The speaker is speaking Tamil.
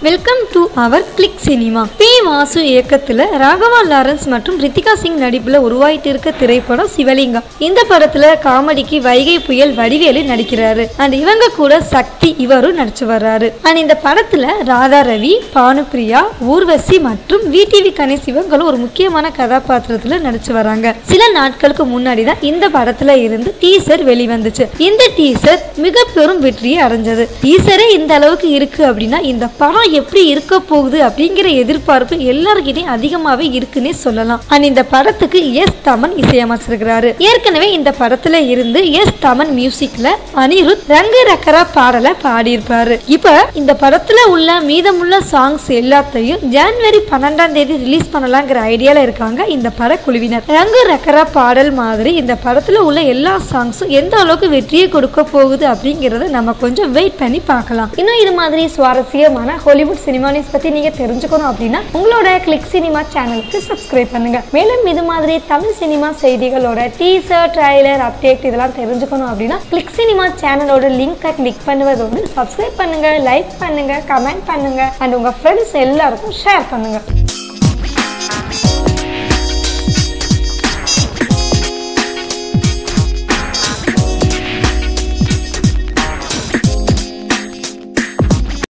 welcome to our click cinema P Vasu இயக்கத்துல ராகவா லாரன்ஸ் மற்றும் ரித்திகா சிங் நடிப்புல உருவாயிட்டு இருக்க திரைப்படம் சிவலிங்கம் இந்த படத்துல காமெடிக்கு வைகை புயல் வடிவேலு நடிக்கிறாரு அண்ட் இவங்க கூட சக்தி இவரும் நடிச்சு வர்றாரு அண்ட் இந்த படத்துல ராதா ரவி பானுப்பிரியா ஊர்வசி மற்றும் விடிவி கணேஷ் இவங்களும் ஒரு முக்கியமான கதாபாத்திரத்துல நடிச்சு வராங்க சில நாட்களுக்கு முன்னாடி தான் இந்த படத்துல இருந்து டீசர் வெளிவந்துச்சு இந்த டீசர் மிக பெரும் வெற்றியை அடைஞ்சது டீசரே இந்த அளவுக்கு இருக்கு அப்படின்னா இந்த படம் எப்படி இருக்க போகுது அப்படிங்கிற எதிர்பார்ப்பு எல்லாருக்கிட்டையும் அதிகமாவே இருக்குன்னே சொல்லலாம் அண்ட் இந்த படத்துக்கு எஸ் தமன் இசையமைச்சிருக்கிறாரு ஏற்கனவே இந்த படத்துல இருந்து எஸ் தமன் மியூசிக்ல அனிருத் ரங்க ரக்கரா பாடலை பாடியிருப்பாரு இப்ப இந்த படத்துல உள்ள மீதமுள்ள சாங்ஸ் எல்லாத்தையும் ஜனவரி பன்னெண்டாம் தேதி ரிலீஸ் பண்ணலாங்கிற ஐடியால இருக்காங்க இந்த படக்குழுவினர் ரங்கு ரக்கரா பாடல் மாதிரி இந்த படத்துல உள்ள எல்லா சாங்ஸும் எந்த அளவுக்கு வெற்றியை கொடுக்க போகுது அப்படிங்கறத நம்ம கொஞ்சம் வெயிட் பண்ணி பார்க்கலாம் இன்னும் இது மாதிரி சுவாரஸ்யமான ஹாலிவுட் சினிமா நியூஸ் பத்தி நீங்க தெரிஞ்சுக்கணும் அப்படின்னா உங்களோட கிளிக் சினிமா சேனலுக்கு சப்ஸ்கிரைப் பண்ணுங்க மேலும் இது மாதிரி தமிழ் சினிமா செய்திகளோட டீசர் ட்ரைலர் அப்டேட் இதெல்லாம் தெரிஞ்சுக்கணும் அப்படின்னா கிளிக் சினிமா சேனலோட லிங்கை கிளிக் பண்ணுவதோடு சப்ஸ்கிரைப் பண்ணுங்க லைக் பண்ணுங்க கமெண்ட் பண்ணுங்க அண்ட் உங்க ஃப்ரெண்ட்ஸ் எல்லாருக்கும் ஷேர் பண்ணுங்க